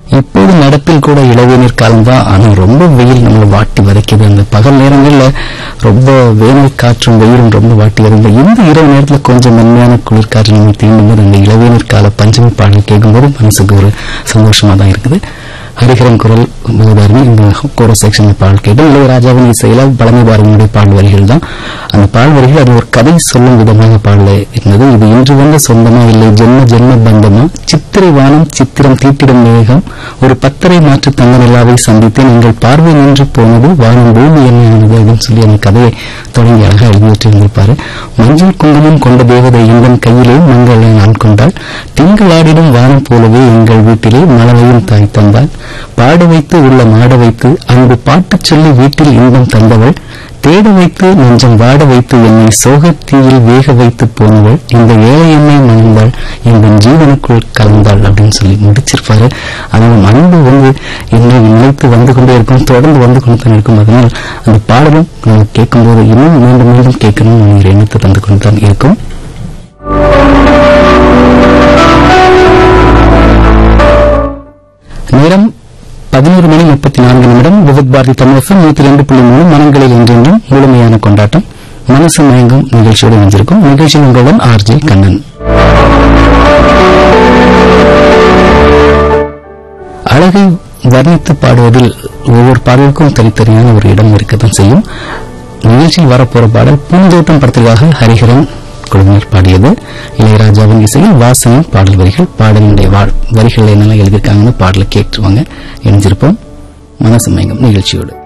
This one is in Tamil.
இப்போது நடப்பில் கூட இளவேநீர் காலம் தான் ஆனால் ரொம்ப வெயில் நம்மளை வாட்டி வதைக்குது அந்த பகல் நேரங்களில் ரொம்ப வேனல் காற்றும் வெயிலும் ரொம்ப வாட்டி வருது இந்த இரவு நேரத்தில் கொஞ்சம் மென்மையான குளிர்காற்று நம்ம தீண்டும் போது அந்த இளவேநீர் கால பஞ்சமி பாடல் கேட்கும்போது மனசுக்கு ஒரு சந்தோஷமா தான் இருக்குது ஹரிஹரன் குரல் உதாரணம் இந்த கோர செக்ஷன் பாடல் கேட்டோம் இளையராஜாவின் இசையில பழமை பாரதியினுடைய பாடல் வரிகள் தான் அந்த பாடல் வரிகள் அது ஒரு கதை சொல்லும் விதமாக பாடல இருந்தது இது இன்று வந்த சொந்தமா இல்லை ஜென்ம ஜென்ம பந்தமா சித்திரை வானம் சித்திரம் தீட்டிடும் மேகம் ஒரு பத்தரை மாற்று தங்க நிலாவை சந்தித்தேன் எங்கள் பார்வை நின்று போனது வானம் பூமி என்ன ஆனது அப்படின்னு சொல்லி அந்த கதையை தொடங்கி அழகா எழுதி வச்சிருந்திருப்பாரு மஞ்சள் குங்குமம் கொண்ட தேவதை எங்கள் கையிலே மங்களை நான் கொண்டாள் திங்களாடிடும் வானம் போலவே எங்கள் வீட்டிலே மலரையும் தாய் தந்தாள் பாட வைத்து உள்ள மாட வைத்து அன்பு பாட்டுச் சொல்லி வீட்டில் இன்பம் தந்தவள் தேட வைத்து நெஞ்சம் வாட வைத்து என்னை சோகத்தீயில் வேக வைத்து போனவள் இந்த ஏழை என்னை மணந்தாள் எங்கள் ஜீவனுக்குள் கலந்தாள் அப்படின்னு சொல்லி முடிச்சிருப்பாரு அதனால் அன்பு வந்து என்னை நினைத்து வந்து கொண்டே இருக்கும் தொடர்ந்து வந்து கொண்டு தான் இருக்கும் அதனால் அந்த பாடலும் நம்ம கேட்கும்போது இன்னும் மீண்டும் மீண்டும் கேட்கணும் ஒரு எண்ணத்தை தந்து கொண்டு தான் இருக்கும் நேரம் பதினோரு மணி முப்பத்தி நான்கு நிமிடம் விவித் பாரதி தமிழகம் நூத்தி ரெண்டு புள்ளி மூணு மனங்களில் என்றென்றும் முழுமையான கொண்டாட்டம் மனசு மயங்கும் நிகழ்ச்சியோடு இணைஞ்சிருக்கும் நிகழ்ச்சி உங்களுடன் ஆர்ஜே கண்ணன் அழகை வர்ணித்து பாடுவதில் ஒவ்வொரு பாடலுக்கும் தனித்தனியான ஒரு இடம் இருக்கத்தான் செய்யும் நிகழ்ச்சியில் வரப்போற பாடல் பூந்தோட்டம் படத்திற்காக ஹரிஹரன் குழுவினர் பாடியது இளையராஜாவின் இசையில் வாசனின் பாடல் வரிகள் பாடலினுடைய வா- வரிகள் என்னெல்லாம் எழுதியிருக்காங்கன்னு பாடலை கேட்டுருவாங்க இணைஞ்சிருப்போம் மனசு மயங்கும் நிகழ்ச்சியோடு